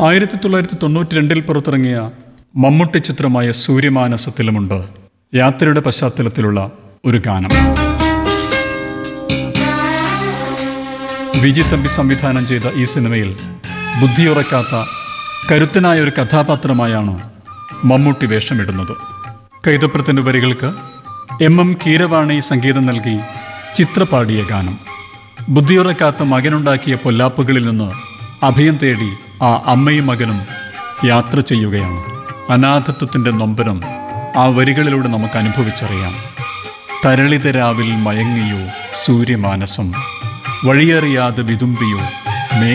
ആയിരത്തി തൊള്ളായിരത്തി തൊണ്ണൂറ്റി രണ്ടിൽ പുറത്തിറങ്ങിയ മമ്മൂട്ടി ചിത്രമായ സൂര്യമാനസത്തിലുമുണ്ട് യാത്രയുടെ പശ്ചാത്തലത്തിലുള്ള ഒരു ഗാനം വിജി തമ്പി സംവിധാനം ചെയ്ത ഈ സിനിമയിൽ ബുദ്ധിയുറക്കാത്ത കരുത്തനായ ഒരു കഥാപാത്രമായാണ് മമ്മൂട്ടി വേഷമിടുന്നത് കൈതപ്രത്തിൻ്റെ വരികൾക്ക് എം എം കീരവാണി സംഗീതം നൽകി ചിത്രപാടിയ ഗാനം ബുദ്ധിയുറക്കാത്ത മകനുണ്ടാക്കിയ പൊല്ലാപ്പുകളിൽ നിന്ന് അഭയം തേടി ആ അമ്മയും മകനും യാത്ര ചെയ്യുകയാണ് അനാഥത്വത്തിൻ്റെ നൊമ്പരം ആ വരികളിലൂടെ നമുക്ക് അനുഭവിച്ചറിയാം തരളിത രാവിൽ മയങ്ങിയോ സൂര്യമാനസം വഴിയറിയാതെ വിതുമ്പിയോ